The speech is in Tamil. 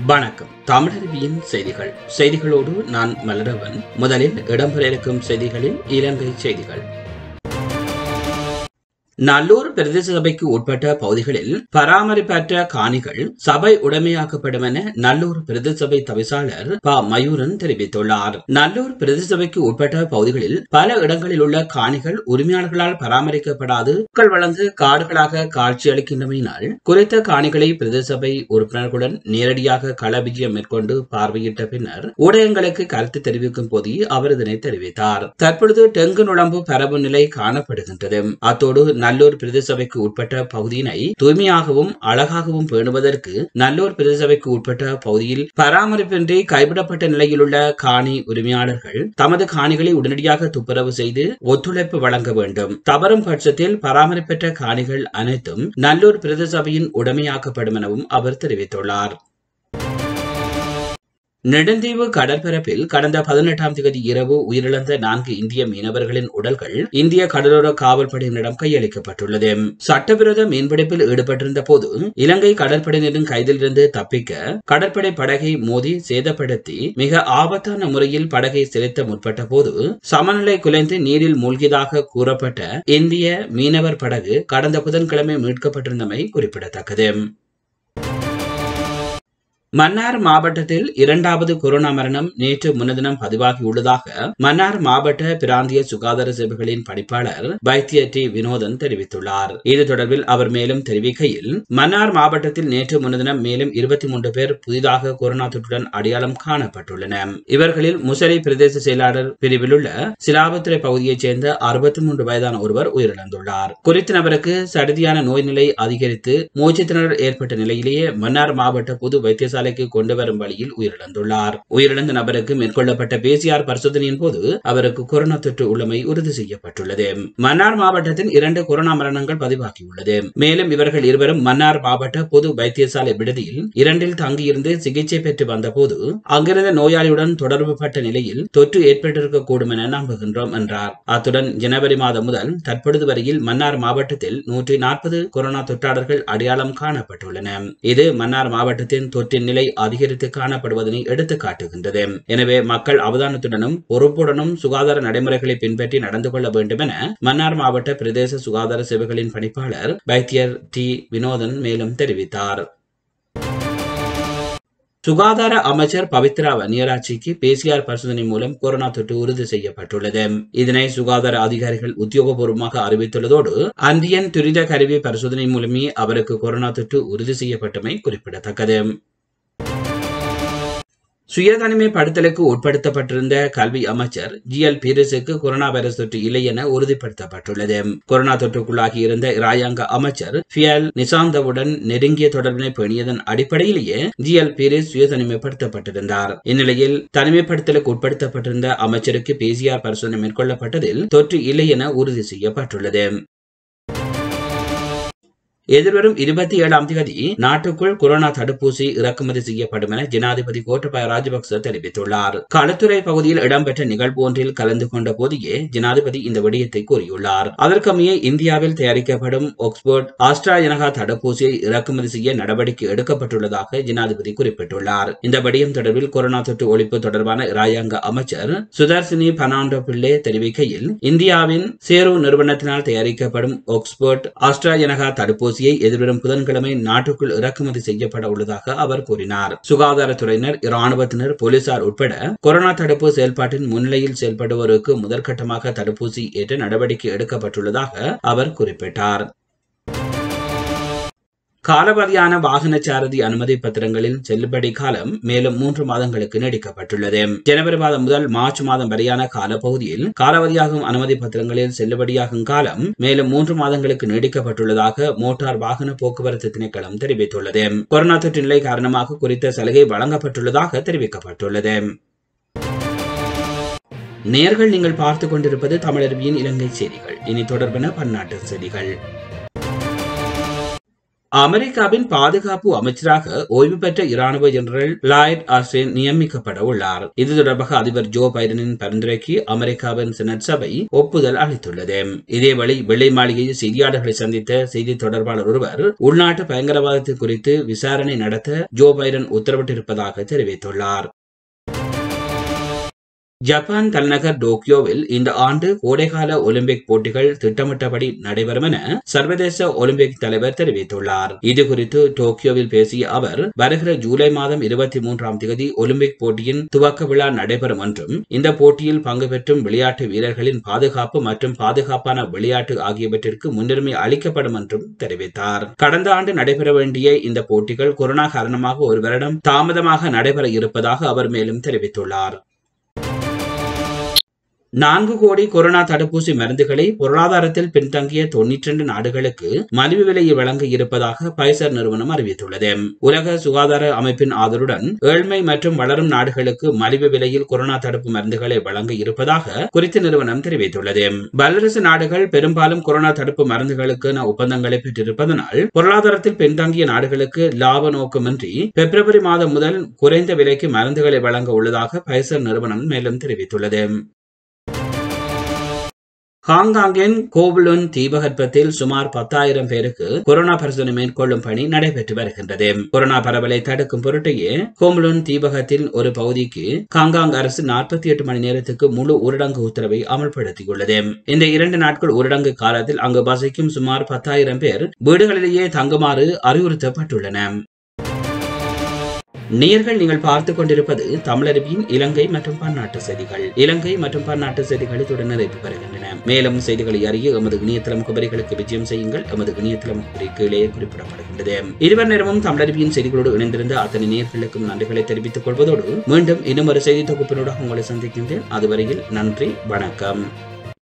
வணக்கம் தமிழருவியின் செய்திகள் செய்திகளோடு நான் மலரவன் முதலில் இடம்பெற இருக்கும் செய்திகளில் இலங்கை செய்திகள் நல்லூர் பிரதேச சபைக்கு உட்பட்ட பகுதிகளில் பராமரிப்பற்ற காணிகள் சபை உடைமையாக்கப்படும் என நல்லூர் பிரதேச சபை தவிசாளர் ப மயூரன் தெரிவித்துள்ளார் நல்லூர் பிரதேச சபைக்கு உட்பட்ட பகுதிகளில் பல இடங்களில் உள்ள காணிகள் உரிமையாளர்களால் பராமரிக்கப்படாது மக்கள் வளர்ந்து காடுகளாக காட்சியளிக்கின்றமையினால் குறித்த காணிகளை பிரதேச சபை உறுப்பினர்களுடன் நேரடியாக கள விஜயம் மேற்கொண்டு பார்வையிட்ட பின்னர் ஊடகங்களுக்கு கருத்து தெரிவிக்கும் போது அவர் இதனை தெரிவித்தார் தற்பொழுது டெங்கு நுழம்பு பரவும் நிலை காணப்படுகின்றது அத்தோடு நல்லூர் பிரதேச சபைக்கு உட்பட்ட பகுதியினை தூய்மையாகவும் அழகாகவும் பேணுவதற்கு நல்லூர் பிரதேச சபைக்கு உட்பட்ட பகுதியில் பராமரிப்பின்றி கைவிடப்பட்ட நிலையில் உள்ள காணி உரிமையாளர்கள் தமது காணிகளை உடனடியாக துப்புரவு செய்து ஒத்துழைப்பு வழங்க வேண்டும் தவறும் பட்சத்தில் பராமரிப்பற்ற காணிகள் அனைத்தும் நல்லூர் பிரதேச சபையின் உடைமையாக்கப்படும் எனவும் அவர் தெரிவித்துள்ளார் நெடுந்தீவு கடற்பரப்பில் கடந்த பதினெட்டாம் தேதி இரவு உயிரிழந்த நான்கு இந்திய மீனவர்களின் உடல்கள் இந்திய கடலோர காவல்படையினரிடம் கையளிக்கப்பட்டுள்ளது சட்டவிரோத மீன்பிடிப்பில் ஈடுபட்டிருந்த போது இலங்கை கடற்படையினரின் கைதிலிருந்து தப்பிக்க கடற்படை படகை மோதி சேதப்படுத்தி மிக ஆபத்தான முறையில் படகை செலுத்த முற்பட்ட போது சமநிலை குலைந்து நீரில் மூழ்கியதாக கூறப்பட்ட இந்திய மீனவர் படகு கடந்த புதன்கிழமை மீட்கப்பட்டிருந்தமை குறிப்பிடத்தக்கது மன்னார் மாவட்டத்தில் இரண்டாவது கொரோனா மரணம் நேற்று முன்தினம் பதிவாகியுள்ளதாக மன்னார் மாவட்ட பிராந்திய சுகாதார சேவைகளின் பணிப்பாளர் வைத்திய டி வினோதன் தெரிவித்துள்ளார் இது தொடர்பில் அவர் மேலும் தெரிவிக்கையில் மன்னார் மாவட்டத்தில் நேற்று முன்தினம் மேலும் இருபத்தி மூன்று பேர் புதிதாக கொரோனா தொற்றுடன் அடையாளம் காணப்பட்டுள்ளனர் இவர்களில் முசலை பிரதேச செயலாளர் பிரிவில் உள்ள சிலாபத்துறை பகுதியைச் சேர்ந்த அறுபத்தி மூன்று வயதான ஒருவர் உயிரிழந்துள்ளார் குறித்த நபருக்கு சடுதியான நோய் நிலை அதிகரித்து மூச்சுத்திணறல் ஏற்பட்ட நிலையிலேயே மன்னார் மாவட்ட பொது வைத்தியசாலை சாலைக்கு கொண்டு வரும் வழியில் உயிரிழந்துள்ளார் உயிரிழந்த நபருக்கு மேற்கொள்ளப்பட்ட பிசிஆர் பரிசோதனையின் போது அவருக்கு கொரோனா தொற்று உள்ளமை உறுதி செய்யப்பட்டுள்ளது மன்னார் மாவட்டத்தில் இரண்டு கொரோனா மரணங்கள் பதிவாகியுள்ளது மேலும் இவர்கள் இருவரும் மன்னார் மாவட்ட பொது வைத்தியசாலை விடுதியில் இரண்டில் தங்கியிருந்து சிகிச்சை பெற்று வந்தபோது அங்கிருந்த நோயாளியுடன் தொடர்பு பட்ட நிலையில் தொற்று ஏற்பட்டிருக்கக்கூடும் என நம்புகின்றோம் என்றார் அத்துடன் ஜனவரி மாதம் முதல் தற்பொழுது வரையில் மன்னார் மாவட்டத்தில் நூற்றி நாற்பது கொரோனா தொற்றாளர்கள் அடையாளம் காணப்பட்டுள்ளன இது மன்னார் மாவட்டத்தின் தொற்றின் நிலை அதிகரித்து காணப்படுவதனை எடுத்து காட்டுகின்றது எனவே மக்கள் அவதானத்துடனும் பொறுப்புடனும் சுகாதார நடைமுறைகளை பின்பற்றி நடந்து கொள்ள வேண்டும் என மன்னார் மாவட்ட பிரதேச சுகாதார சேவைகளின் பணிப்பாளர் வைத்தியர் டி வினோதன் மேலும் தெரிவித்தார் சுகாதார அமைச்சர் பவித்ரா வன்னியராட்சிக்கு பிசிஆர் பரிசோதனை மூலம் கொரோனா தொற்று உறுதி செய்யப்பட்டுள்ளது இதனை சுகாதார அதிகாரிகள் உத்தியோகபூர்வமாக அறிவித்துள்ளதோடு அந்தியன் துரித கருவி பரிசோதனை மூலமே அவருக்கு கொரோனா தொற்று உறுதி செய்யப்பட்டமை குறிப்பிடத்தக்கது சுயதனிமைப்படுத்தலுக்கு உட்படுத்தப்பட்டிருந்த கல்வி அமைச்சர் ஜி எல் பீரிஸுக்கு கொரோனா வைரஸ் தொற்று இல்லை என உறுதிப்படுத்தப்பட்டுள்ளது கொரோனா தொற்றுக்குள்ளாகி இருந்த இராயாங்க அமைச்சர் பியல் நிசாந்தவுடன் நெருங்கிய தொடர்பினை பேணியதன் அடிப்படையிலேயே ஜி எல் பீரிஸ் சுயதனிமைப்படுத்தப்பட்டிருந்தார் இந்நிலையில் தனிமைப்படுத்தலுக்கு உட்படுத்தப்பட்டிருந்த அமைச்சருக்கு பிசிஆர் பரிசோதனை மேற்கொள்ளப்பட்டதில் தொற்று இல்லை என உறுதி செய்யப்பட்டுள்ளது எதிர்வரும் இருபத்தி ஏழாம் தேதி நாட்டுக்குள் கொரோனா தடுப்பூசி இறக்குமதி செய்யப்படும் என ஜனாதிபதி கோட்டபாய ராஜபக்ச தெரிவித்துள்ளார் களத்துறை பகுதியில் இடம்பெற்ற நிகழ்வு ஒன்றில் கலந்து கொண்ட போதையே ஜனாதிபதி இந்த விடயத்தை கூறியுள்ளார் அதற்கமைய இந்தியாவில் தயாரிக்கப்படும் ஆக்ஸ்போர்ட் ஆஸ்ட்ராஜனகா தடுப்பூசியை இறக்குமதி செய்ய நடவடிக்கை எடுக்கப்பட்டுள்ளதாக ஜனாதிபதி குறிப்பிட்டுள்ளார் இந்த விடயம் தொடர்பில் கொரோனா தொற்று ஒழிப்பு தொடர்பான இராயாங்க அமைச்சர் சுதர்சினி பனாண்டோ பிள்ளை தெரிவிக்கையில் இந்தியாவின் சேரு நிறுவனத்தினால் தயாரிக்கப்படும் ஆக்ஸ்போர்ட் ஆஸ்ட்ராஜனகா தடுப்பூசி தடுப்பூசியை எதிர்வரும் புதன்கிழமை நாட்டுக்குள் இறக்குமதி செய்யப்பட உள்ளதாக அவர் கூறினார் சுகாதாரத்துறையினர் இராணுவத்தினர் போலீசார் உட்பட கொரோனா தடுப்பு செயல்பாட்டின் முன்னிலையில் செயல்படுவோருக்கு முதற்கட்டமாக தடுப்பூசி ஏற்ற நடவடிக்கை எடுக்கப்பட்டுள்ளதாக அவர் குறிப்பிட்டார் காலவதியான வாகன சாரதி அனுமதி பத்திரங்களில் செல்லுபடி காலம் மேலும் மூன்று மாதங்களுக்கு நீடிக்கப்பட்டுள்ளது ஜனவரி மாதம் முதல் மார்ச் மாதம் வரையான காலப்பகுதியில் காலாவதியாகும் அனுமதி பத்திரங்களில் செல்லுபடியாகும் காலம் மேலும் மூன்று மாதங்களுக்கு நீடிக்கப்பட்டுள்ளதாக மோட்டார் வாகன போக்குவரத்து திணைக்களம் தெரிவித்துள்ளது கொரோனா தொற்று நிலை காரணமாக குறித்த சலுகை வழங்கப்பட்டுள்ளதாக தெரிவிக்கப்பட்டுள்ளது நேர்கள் நீங்கள் பார்த்துக் கொண்டிருப்பது தமிழருவியின் இலங்கை செய்திகள் இனி தொடர்பான பன்னாட்டு செய்திகள் அமெரிக்காவின் பாதுகாப்பு அமைச்சராக ஓய்வு பெற்ற இராணுவ ஜெனரல் லாய்ட் ஆஸ்டின் நியமிக்கப்பட உள்ளார் இது தொடர்பாக அதிபர் ஜோ பைடனின் பரிந்துரைக்கு அமெரிக்காவின் செனட் சபை ஒப்புதல் அளித்துள்ளது இதேவேளை வெள்ளை மாளிகையில் செய்தியாளர்களை சந்தித்த செய்தி தொடர்பாளர் ஒருவர் உள்நாட்டு பயங்கரவாதத்தை குறித்து விசாரணை நடத்த ஜோ பைடன் உத்தரவிட்டிருப்பதாக தெரிவித்துள்ளார் ஜப்பான் தலைநகர் டோக்கியோவில் இந்த ஆண்டு கோடைகால ஒலிம்பிக் போட்டிகள் திட்டமிட்டபடி நடைபெறும் என சர்வதேச ஒலிம்பிக் தலைவர் தெரிவித்துள்ளார் இது குறித்து டோக்கியோவில் பேசிய அவர் வருகிற ஜூலை மாதம் இருபத்தி மூன்றாம் தேதி ஒலிம்பிக் போட்டியின் துவக்க விழா நடைபெறும் என்றும் இந்த போட்டியில் பங்கு பெற்றும் விளையாட்டு வீரர்களின் பாதுகாப்பு மற்றும் பாதுகாப்பான விளையாட்டு ஆகியவற்றிற்கு முன்னுரிமை அளிக்கப்படும் என்றும் தெரிவித்தார் கடந்த ஆண்டு நடைபெற வேண்டிய இந்த போட்டிகள் கொரோனா காரணமாக ஒரு வருடம் தாமதமாக நடைபெற இருப்பதாக அவர் மேலும் தெரிவித்துள்ளார் நான்கு கோடி கொரோனா தடுப்பூசி மருந்துகளை பொருளாதாரத்தில் பின்தங்கிய தொன்னூற்றி இரண்டு நாடுகளுக்கு மலிவு விலையில் வழங்க இருப்பதாக பைசர் நிறுவனம் அறிவித்துள்ளது உலக சுகாதார அமைப்பின் ஆதரவுடன் ஏழ்மை மற்றும் வளரும் நாடுகளுக்கு மலிவு விலையில் கொரோனா தடுப்பு மருந்துகளை வழங்க இருப்பதாக குறித்த நிறுவனம் தெரிவித்துள்ளது வல்லரசு நாடுகள் பெரும்பாலும் கொரோனா தடுப்பு மருந்துகளுக்கான ஒப்பந்தங்களை பெற்றிருப்பதனால் பொருளாதாரத்தில் பின்தங்கிய நாடுகளுக்கு லாப நோக்கமின்றி பிப்ரவரி மாதம் முதல் குறைந்த விலைக்கு மருந்துகளை வழங்க உள்ளதாக பைசர் நிறுவனம் மேலும் தெரிவித்துள்ளது ஹாங்காங்கின் கோபுலுன் தீபகற்பத்தில் சுமார் பத்தாயிரம் பேருக்கு கொரோனா பரிசோதனை மேற்கொள்ளும் பணி நடைபெற்று வருகின்றது கொரோனா பரவலை தடுக்கும் பொருட்டையே கோம்புலுன் தீபகத்தின் ஒரு பகுதிக்கு ஹாங்காங் அரசு நாற்பத்தி எட்டு மணி நேரத்துக்கு முழு ஊரடங்கு உத்தரவை அமல்படுத்தியுள்ளது இந்த இரண்டு நாட்கள் ஊரடங்கு காலத்தில் அங்கு வசிக்கும் சுமார் பத்தாயிரம் பேர் வீடுகளிலேயே தங்குமாறு அறிவுறுத்தப்பட்டுள்ளன நேர்கள் நீங்கள் பார்த்துக் கொண்டிருப்பது தமிழருவியின் இலங்கை மற்றும் பன்னாட்டு செய்திகள் இலங்கை மற்றும் பன்னாட்டு செய்திகள் இத்துடன் நிறைவு பெறுகின்றன மேலும் செய்திகளை அறிய எமது இணையதளம் குபரிகளுக்கு விஜயம் செய்யுங்கள் எமது இணையதளம் குபரி கீழே குறிப்பிடப்படுகின்றது இருவர் நேரமும் தமிழருவியின் செய்திகளோடு இணைந்திருந்த அத்தனை நேர்களுக்கும் நன்றிகளை தெரிவித்துக் கொள்வதோடு மீண்டும் இன்னும் ஒரு செய்தி தொகுப்பினோடு உங்களை சந்திக்கின்றேன் அதுவரையில் நன்றி வணக்கம்